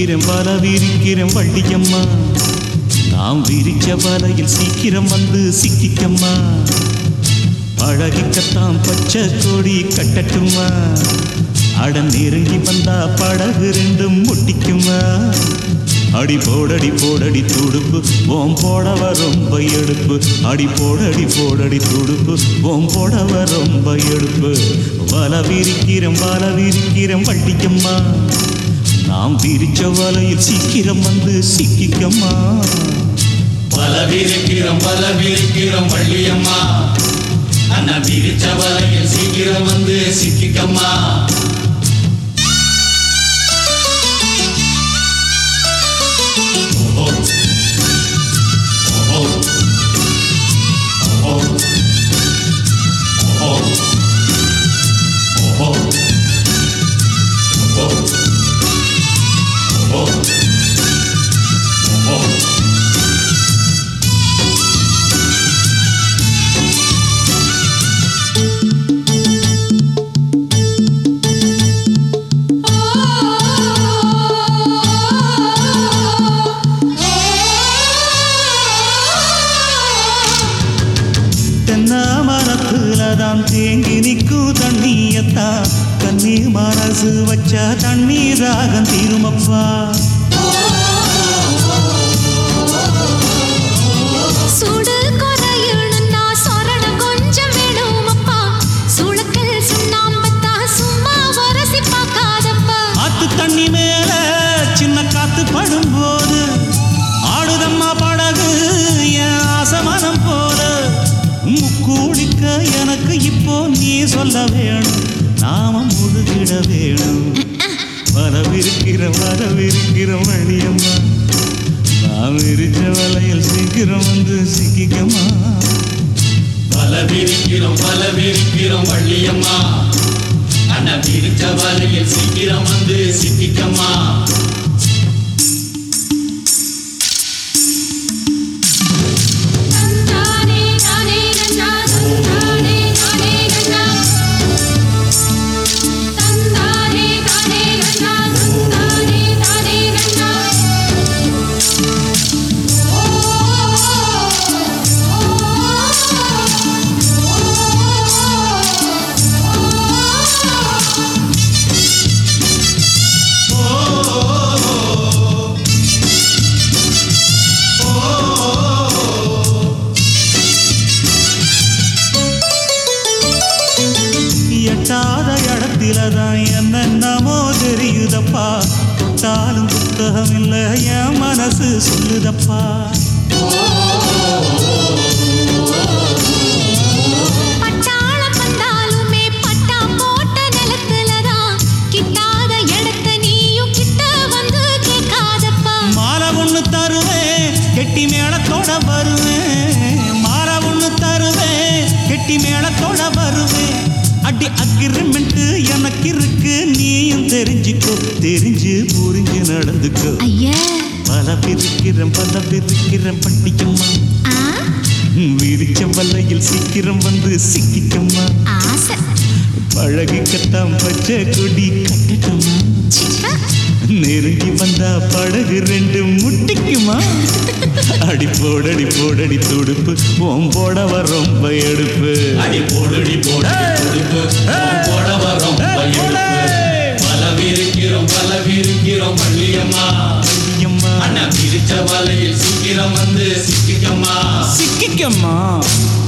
விரிக்கிறேன் வல விரிக்கிறேன் வள்ளியம்மா நாம் விரிச்ச வலையில் சீக்கிரம் வந்து சிக்கிக்கம்மா பழகிக்கத்தான் பச்சை கொடி கட்டட்டுமா அட நெருங்கி வந்தா படகு ரெண்டும் முட்டிக்குமா அடி போடடி போடடி துடுப்பு ஓம் போடவ ரொம்ப எடுப்பு அடி போடடி போடடி துடுப்பு ஓம் போடவ ரொம்ப எடுப்பு வல விரிக்கிறேன் வல விரிக்கிறேன் வள்ளிக்கம்மா நாம் விரிச்ச வலையில் சீக்கிரம் வந்து சிக்கிக்கம்மா பல விரிக்கிறோம் பல விரிக்கிறோம் வள்ளியம்மா அண்ணா விரிச்ச வலையில் சீக்கிரம் வந்து சிக்கிக்கம்மா ஓஹோ. ஓஹோ. ஓஹோ. ஓஹோ. ஓஹோ. ஓஹோ. ஓஹோ. ஓஹோ. தென்னை மரத்துல தான் தேங்கி நிற்கும் தண்ணியத்தான் கண்ணி மனசு வச்சா தண்ணீர் ராகம் தீருமப்பா சுடு குறையணும்னா சொரணம் கொஞ்சம் வேணுமப்பா சுளக்கல் சுண்ணாம்பத்தா சும்மா உரசி பார்க்காதப்பா ஆத்து தண்ணி மேல சின்ன காத்து படும்போது ஆடுதம்மா படகு என் ஆசமனம் போல முக்கூடிக்க எனக்கு இப்போ நீ சொல்ல வேணும் நாம முழுகிட வேணும் வரவிருக்கிற வரவிருக்கிற வழியம்மா நான் விரிச்ச வலையில் சீக்கிரம் வந்து சிக்கிக்கம்மா பல விரிக்கிறோம் பல விரிக்கிறோம் வள்ளியம்மா அண்ணா விரிச்ச வலையில் சீக்கிரம் வந்து சிக்கிக்கம்மா தந்தானே நானே நன்னா தந்தானே நானே நன்னா தந்தானே நானே நன்னா தந்தானே நானே நன்னா எட்டாத இடத்தில தான் என்னென்னமோ தெரியுதப்பா தொட்டாலும் புத்தகம் இல்லை என் மனசு சொல்லுதப்பா பட்டாளம் வந்தாலுமே பட்டா போட்ட நிலத்துலதான் கிட்டாத இடத்த நீயும் கிட்ட வந்து கேட்காதப்பா மாலை ஒண்ணு தருவேன் கெட்டி மேளத்தோட வருவேன் மாலை ஒண்ணு தருவேன் கெட்டி மேளத்தோட வருவேன் அடி அக்ரிமெண்ட் எனக்கு இருக்கு நீயும் தெரிஞ்சுக்கோ தெரிஞ்சு புரிஞ்சு நடந்துக்கோ ஐயா பல பிரிக்கிறேன் பல பிரிக்கிறேன் பட்டிக்கம்மா ஆ விரிச்ச வல்லையில் சீக்கிரம் வந்து சிக்கிக்கம்மா ஆசை பழகிக்கத்தான் பச்சை கொடி கட்டட்டுமா சிச்சா நெருங்கி வந்தா படகு ரெண்டு முட்டிக்குமா அடி போடடி போடடி துடுப்பு ஓம் போடவ ரொம்ப எடுப்பு அடி போடுடி போடு துடுப்பு போட வரோம் பல விரிக்கிறோம் பல விரிக்கிறோம் வள்ளியம்மா ஐயம்மா, அண்ணா விரிச்ச வலையில் சீக்கிரம் வந்து சிக்கிக்கம்மா சிக்கிக்கம்மா